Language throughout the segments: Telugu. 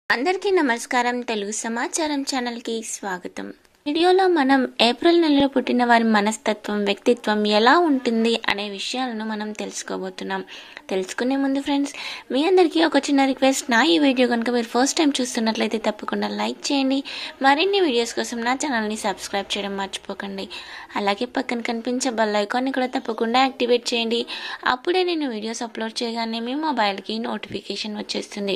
అందరికీ నమస్కారం తెలుగు సమాచారం ఛానల్కి స్వాగతం వీడియోలో మనం ఏప్రిల్ నెలలో పుట్టిన వారి మనస్తత్వం వ్యక్తిత్వం ఎలా ఉంటుంది అనే విషయాలను మనం తెలుసుకోబోతున్నాం తెలుసుకునే ముందు ఫ్రెండ్స్ మీ అందరికీ ఒక చిన్న రిక్వెస్ట్ నా ఈ వీడియో కనుక మీరు ఫస్ట్ టైం చూస్తున్నట్లయితే తప్పకుండా లైక్ చేయండి మరిన్ని వీడియోస్ కోసం నా ఛానల్ని సబ్స్క్రైబ్ చేయడం మర్చిపోకండి అలాగే పక్కన కనిపించే బెల్ ఐకాన్ని కూడా తప్పకుండా యాక్టివేట్ చేయండి అప్పుడే నేను వీడియోస్ అప్లోడ్ చేయగానే మీ మొబైల్కి నోటిఫికేషన్ వచ్చేస్తుంది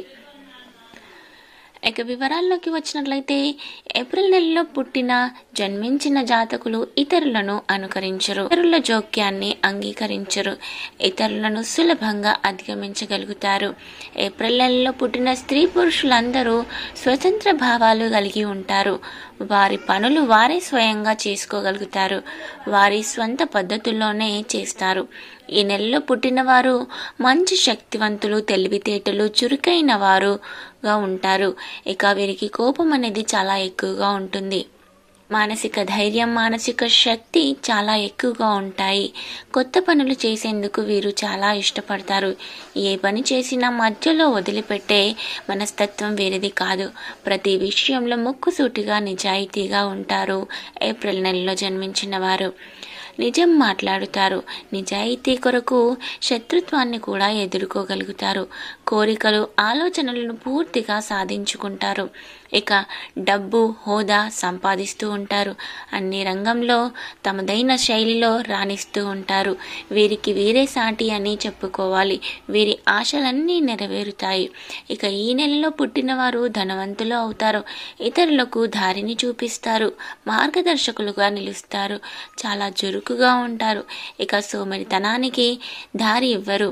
ఇక వివరాల్లోకి వచ్చినట్లయితే ఏప్రిల్ నెలలో పుట్టిన జన్మించిన జాతకులు ఇతరులను అనుకరించరు ఇతరుల జోక్యాన్ని అంగీకరించరు ఇతరులను సులభంగా అధిగమించగలుగుతారు ఏప్రిల్ నెలలో పుట్టిన స్త్రీ పురుషులందరూ స్వతంత్ర భావాలు కలిగి ఉంటారు వారి పనులు వారే స్వయంగా చేసుకోగలుగుతారు వారి స్వంత పద్ధతుల్లోనే చేస్తారు ఈ నెలలో పుట్టిన వారు మంచి శక్తివంతులు తెలివితేటలు చురుకైన వారుగా ఉంటారు ఇక వీరికి కోపం అనేది చాలా ఎక్కువగా ఉంటుంది మానసిక ధైర్యం మానసిక శక్తి చాలా ఎక్కువగా ఉంటాయి కొత్త పనులు చేసేందుకు వీరు చాలా ఇష్టపడతారు ఏ పని చేసినా మధ్యలో వదిలిపెట్టే మనస్తత్వం వీరిది కాదు ప్రతి విషయంలో ముక్కుసూటిగా నిజాయితీగా ఉంటారు ఏప్రిల్ నెలలో జన్మించిన వారు నిజం మాట్లాడుతారు నిజాయితీ కొరకు శత్రుత్వాన్ని కూడా ఎదుర్కోగలుగుతారు కోరికలు ఆలోచనలను పూర్తిగా సాధించుకుంటారు ఇక డబ్బు హోదా సంపాదిస్తూ ఉంటారు అన్ని రంగంలో తమదైన శైలిలో రాణిస్తూ ఉంటారు వీరికి వీరే సాటి అని చెప్పుకోవాలి వీరి ఆశలన్నీ నెరవేరుతాయి ఇక ఈ నెలలో పుట్టిన వారు ధనవంతులు అవుతారు ఇతరులకు దారిని చూపిస్తారు మార్గదర్శకులుగా నిలుస్తారు చాలా చురుకుగా ఉంటారు ఇక సోమరితనానికి దారి ఇవ్వరు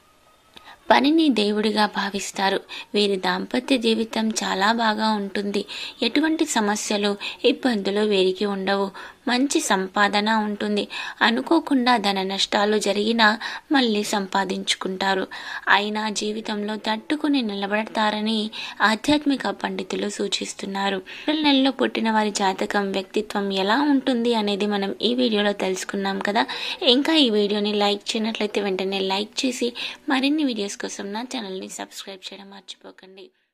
పనిని దేవుడిగా భావిస్తారు వీరి దాంపత్య జీవితం చాలా బాగా ఉంటుంది ఎటువంటి సమస్యలు ఇబ్బందులు వీరికి ఉండవు మంచి సంపాదన ఉంటుంది అనుకోకుండా ధన నష్టాలు జరిగినా మళ్ళీ సంపాదించుకుంటారు అయినా జీవితంలో తట్టుకుని నిలబడతారని ఆధ్యాత్మిక పండితులు సూచిస్తున్నారు ఏప్రిల్ నెలలో పుట్టిన వారి జాతకం వ్యక్తిత్వం ఎలా ఉంటుంది అనేది మనం ఈ వీడియోలో తెలుసుకున్నాం కదా ఇంకా ఈ వీడియోని లైక్ చేయనట్లయితే వెంటనే లైక్ చేసి మరిన్ని వీడియోస్ కోసం నా ఛానల్ని సబ్స్క్రైబ్ చేయడం మర్చిపోకండి